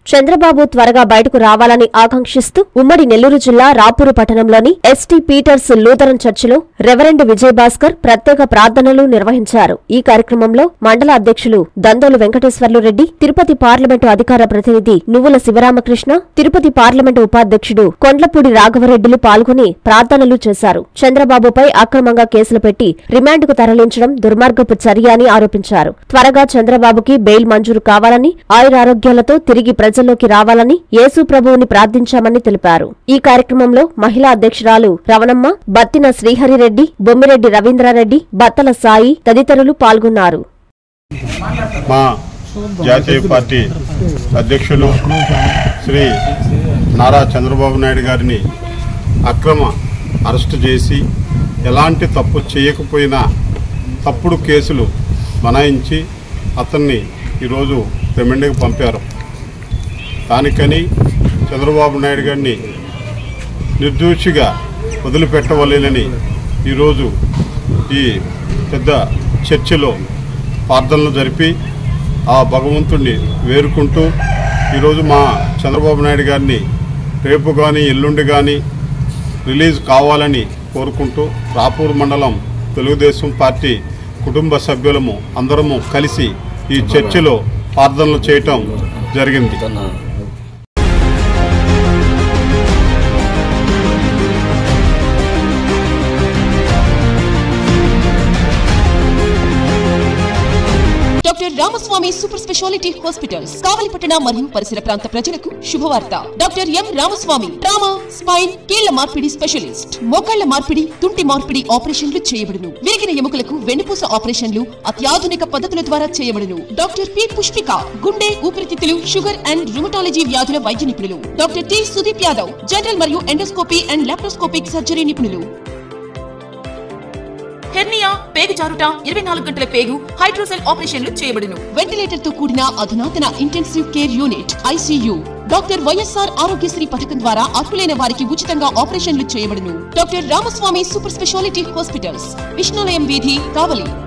చంద్రబాబు త్వరగా బయటకు రావాలని ఆకాంక్షిస్తూ ఉమ్మడి నెల్లూరు జిల్లా రాపూరు పట్టణంలోని ఎస్టీ పీటర్స్ లూథరన్ చర్చిలో రెవరెండ్ విజయభాస్కర్ ప్రత్యేక ప్రార్థనలు నిర్వహించారు ఈ కార్యక్రమంలో మండల అధ్యక్షులు దందోలు వెంకటేశ్వర్లు రెడ్డి తిరుపతి పార్లమెంటు అధికార ప్రతినిధి నువ్వుల శివరామకృష్ణ తిరుపతి పార్లమెంటు ఉపాధ్యక్షుడు కొండ్లపూడి రాఘవరెడ్డిలు పాల్గొని ప్రార్థనలు చేశారు చంద్రబాబుపై అక్రమంగా కేసులు పెట్టి రిమాండ్కు తరలించడం దుర్మార్గపు చర్య అని ఆరోపించారు త్వరగా చంద్రబాబుకి బెయిల్ మంజూరు కావాలని ఆయురారోగ్యాలతో తిరిగి ప్రజల్లోకి రావాలని యేసు ప్రభువుని ప్రార్థించామని తెలిపారు ఈ కార్యక్రమంలో మహిళా అధ్యక్షురాలు రవణమ్మ బత్తిన శ్రీహరిరెడ్డి బొమ్మిరెడ్డి రవీంద్రారెడ్డి బత్తల సాయి తదితరులు పాల్గొన్నారు మా జాతీయ పార్టీ అధ్యక్షులు శ్రీ నారా చంద్రబాబు నాయుడు గారిని అక్రమ అరెస్టు చేసి ఎలాంటి తప్పు చేయకపోయినా తప్పుడు కేసులు బనాయించి అతన్ని ఈరోజు రిమాండ్కి పంపారు దానికని చంద్రబాబు నాయుడు గారిని నిర్దోషిగా వదిలిపెట్టవలేనని ఈరోజు ఈ పెద్ద చర్చిలో ప్రార్థనలు జరిపి ఆ భగవంతుణ్ణి వేరుకుంటూ ఈరోజు మా చంద్రబాబు నాయుడు గారిని రేపు కానీ ఎల్లుండి కానీ రిలీజ్ కావాలని కోరుకుంటూ రాపూర్ మండలం తెలుగుదేశం పార్టీ కుటుంబ సభ్యులము అందరము కలిసి ఈ చర్చిలో ప్రార్థనలు చేయటం జరిగింది doctor Ramaswamy super speciality hospitals కావలిపట్టణ మరియు పరిసర ప్రాంత ప్రజలకు శుభవార్త doctor M Ramaswamy trauma spine కీళ్ల మార్పిడి స్పెషలిస్ట్ మోకాళ్ల మార్పిడి తుంటి మార్పిడి ఆపరేషన్లు చేయబడును విరిగిన ఎముకలకు వెన్నుపూస ఆపరేషన్లు అత్యాధునిక పద్ధతుల ద్వారా చేయబడును డాక్టర్ పి పుష్పిక గుండె ఊపిరితిత్తులు షుగర్ అండ్ రుమటాలజీ వ్యాధుల వైద్య నిపుణులు doctor T Sudeep Yadav general మరియు ఎండోస్కోపీ అండ్ లాప్రోస్కోపిక్ సర్జరీ నిపుణులు హెర్నియా పేగు జారుట ఇరవై నాలుగు గంటల పేగు హైడ్రోసెల్ ఆపరేషన్లు చేయబడును వెంటిలేటర్ తో కూడిన అధునాతన intensive care unit ICU doctor YSR Aarogyasri పథకం ద్వారా అర్హులైన వారికి ఉచితంగా ఆపరేషన్లు చేయబడును doctor Ramaswamy super speciality hospitals విష్ణులయం వీధి కావలి